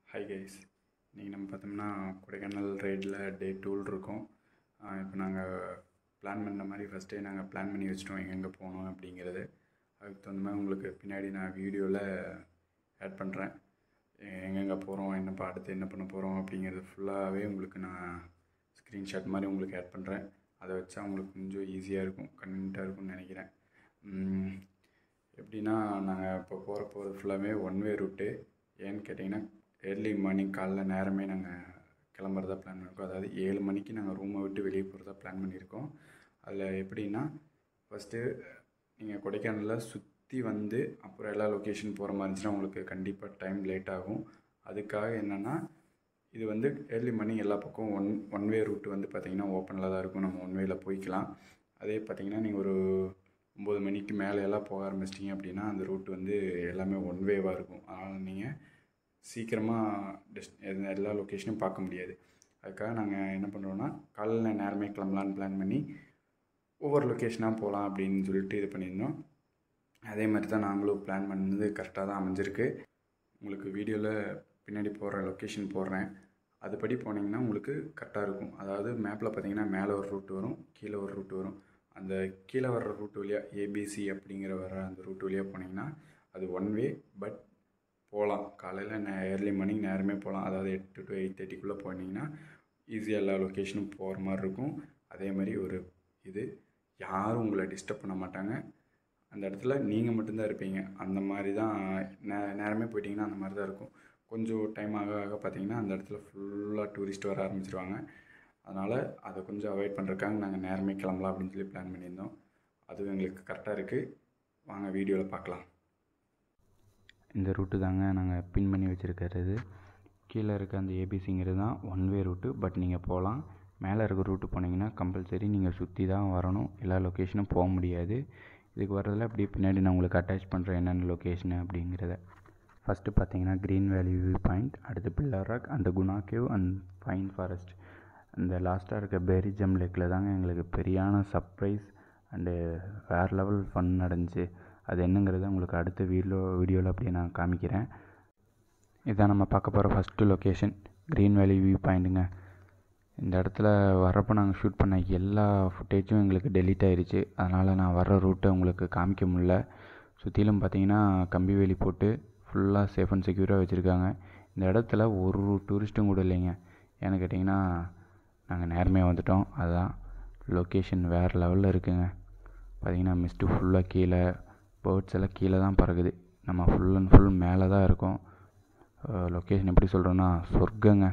hi guys இன்றைக்கி நம்ம பார்த்தோம்னா கொடைக்கானல் ரைடில் டே டூல் இருக்கோம் இப்போ நாங்கள் பிளான் பண்ண மாதிரி ஃபஸ்ட்டே நாங்கள் பிளான் பண்ணி வச்சிட்டோம் எங்கெங்கே போகணும் அப்படிங்கிறது அதுக்கு தகுந்த மாதிரி உங்களுக்கு பின்னாடி நான் வீடியோவில் ஆட் பண்ணுறேன் எங்கெங்கே போகிறோம் என்னப்பா அடுத்து என்ன பண்ண போகிறோம் அப்படிங்கிறது ஃபுல்லாகவே உங்களுக்கு நான் ஸ்க்ரீன்ஷாட் மாதிரி உங்களுக்கு ஆட் பண்ணுறேன் அதை வச்சா உங்களுக்கு கொஞ்சம் ஈஸியாக இருக்கும் கன்வீனியண்ட்டாக இருக்கும்னு நினைக்கிறேன் உம், எப்படின்னா நாங்கள் இப்போ போகிற போகிறது ஃபுல்லாகவே ஒன் வே ரூட்டு ஏன்னு கேட்டிங்கன்னா ஏர்லி மார்னிங் காலைல நேரமே நாங்கள் கிளம்புறதா பிளான் பண்ணியிருக்கோம் அதாவது ஏழு மணிக்கு நாங்கள் ரூமை விட்டு வெளியே போகிறதா பிளான் பண்ணியிருக்கோம் அதில் எப்படின்னா ஃபஸ்ட்டு நீங்கள் கொடைக்கானலில் சுற்றி வந்து அப்புறம் எல்லா லொக்கேஷன் போகிற மாதிரி இருந்துச்சுன்னா உங்களுக்கு கண்டிப்பாக டைம் லேட் ஆகும் அதுக்காக என்னென்னா இது வந்து ஏர்லி மார்னிங் எல்லா பக்கம் ஒன் ஒன் வே ரூட் வந்து பார்த்திங்கன்னா ஓப்பனில் தான் இருக்கும் நம்ம ஒன் வேல போய்க்கலாம் அதே பார்த்திங்கன்னா நீங்கள் ஒரு ஒம்பது மணிக்கு மேலே எல்லாம் போக ஆரம்பிச்சிட்டிங்க அப்படின்னா அந்த ரூட் வந்து எல்லாமே ஒன் வேவாக இருக்கும் அதனால் நீங்கள் சீக்கிரமாக டெஸ்ட் எல்லா லொக்கேஷனும் பார்க்க முடியாது அதுக்காக நாங்கள் என்ன பண்ணுறோன்னா காலைல நேரமே கிளம்பலான்னு பிளான் பண்ணி ஒவ்வொரு லொக்கேஷனாக போகலாம் அப்படின்னு சொல்லிட்டு இது பண்ணியிருந்தோம் அதே மாதிரி தான் நாங்களும் பிளான் பண்ணது கரெக்டாக தான் அமைஞ்சிருக்கு உங்களுக்கு வீடியோவில் பின்னாடி போடுற லொக்கேஷன் போடுறேன் அதுபடி போனீங்கன்னா உங்களுக்கு கரெக்டாக இருக்கும் அதாவது மேப்பில் பார்த்தீங்கன்னா மேலே ஒரு ரூட் வரும் கீழே ஒரு ரூட் வரும் அந்த கீழே வர்ற ரூட் வழியாக ஏபிசி அப்படிங்கிற வர அந்த ரூட் வழியாக போனீங்கன்னா அது ஒன் வே பட் போகலாம் காலையில் நே ஏர்லி மார்னிங் நேரமே போகலாம் அதாவது எட்டு டு எயிட் தேர்ட்டிக்குள்ளே போனீங்கன்னா ஈஸியாக எல்லா லொக்கேஷனும் போகிற மாதிரி இருக்கும் அதே மாதிரி ஒரு இது யாரும் உங்களை டிஸ்டர்ப் பண்ண மாட்டாங்க அந்த இடத்துல நீங்கள் மட்டும்தான் இருப்பீங்க அந்த மாதிரி தான் நே நேரமே போயிட்டீங்கன்னா அந்த மாதிரி தான் இருக்கும் கொஞ்சம் டைம் ஆக ஆக பார்த்தீங்கன்னா அந்த இடத்துல ஃபுல்லாக டூரிஸ்ட் வர ஆரம்பிச்சிருவாங்க அதனால் அதை கொஞ்சம் அவாய்ட் பண்ணுறதுக்காக நாங்கள் நேரமே கிளம்பலாம் அப்படின்னு சொல்லி பிளான் பண்ணியிருந்தோம் அதுவும் எங்களுக்கு கரெக்டாக இருக்குது வாங்க வீடியோவில் பார்க்கலாம் இந்த ரூட்டு தாங்க நாங்கள் பின் பண்ணி வச்சுருக்கிறது கீழே இருக்க அந்த ஏபிசிங்கிறது தான் ஒன் வே ரூட்டு பட் நீங்கள் போகலாம் மேலே இருக்க ரூட்டு போனீங்கன்னா கம்பல்சரி நீங்கள் சுற்றி தான் வரணும் எல்லா லொக்கேஷனும் போக முடியாது இதுக்கு வரதில் அப்படியே பின்னாடி நான் உங்களுக்கு அட்டாச் பண்ணுறேன் என்னென்ன லொக்கேஷனு அப்படிங்கிறத ஃபஸ்ட்டு பார்த்தீங்கன்னா க்ரீன் வேலி வியூ பாயிண்ட் அடுத்து பில்லர் ராக் அந்த Guna cave and fine forest இந்த லாஸ்ட்டாக இருக்க பெரிஜம் லேக்கில் தாங்க எங்களுக்கு பெரியான சர்ப்ரைஸ் அண்டு வேறு லெவல் ஃபன் நடந்துச்சு அது என்னங்கிறத உங்களுக்கு அடுத்த வீடியோ வீடியோவில் அப்படியே நான் காமிக்கிறேன் இதான் நம்ம பார்க்க போகிற first location green valley view பாயிண்ட்டுங்க இந்த இடத்துல வர்றப்போ நாங்கள் ஷூட் பண்ண எல்லா ஃபுட்டேஜும் எங்களுக்கு டெலீட் ஆயிருச்சு அதனால் நான் வர்ற ரூட்டை உங்களுக்கு காமிக்க முடியல சுற்றிலும் பார்த்தீங்கன்னா கம்பி வேலி போட்டு ஃபுல்லாக சேஃப் அண்ட் செக்யூராக வச்சுருக்காங்க இந்த இடத்துல ஒரு டூரிஸ்ட்டும் கூட இல்லைங்க ஏன்னு கேட்டிங்கன்னா நாங்கள் நேரமே வந்துட்டோம் அதுதான் லொக்கேஷன் வேறு லெவலில் இருக்குங்க பார்த்தீங்கன்னா மிஸ்ட்டு ஃபுல்லாக கீழே பேர்ட்ஸ் எல்லாம் கீழே தான் பறக்குது நம்ம ஃபுல் அண்ட் ஃபுல் மேலே தான் இருக்கோம் லொக்கேஷன் எப்படி சொல்கிறோன்னா சொர்க்கங்க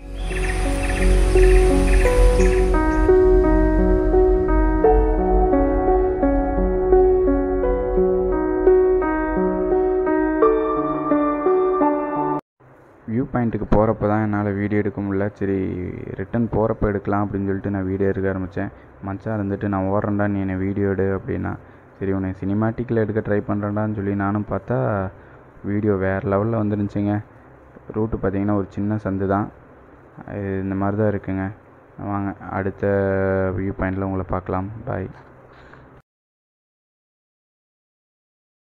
வியூ பாயிண்ட்டுக்கு போகிறப்ப தான் என்னால் வீடியோ எடுக்க முடியல சரி ரிட்டன் போகிறப்ப எடுக்கலாம் அப்படின்னு சொல்லிட்டு நான் வீடியோ எடுக்க ஆரம்பித்தேன் மச்சான் இருந்துட்டு நான் ஓடுறேன்டா நீ என்னை வீடியோ எடு அப்படின்னா சரி உன்னை சினிமாட்டிக்கில் எடுக்க ட்ரை பண்ணுறேன்டான்னு சொல்லி நானும் பார்த்தா வீடியோ வேறு லெவலில் வந்துருந்துச்சுங்க ரூட்டு பார்த்தீங்கன்னா ஒரு சின்ன சந்து தான் இது இந்த மாதிரி தான் இருக்குங்க வாங்க அடுத்த வியூ பாயிண்டில் உங்களை பார்க்கலாம் பாய்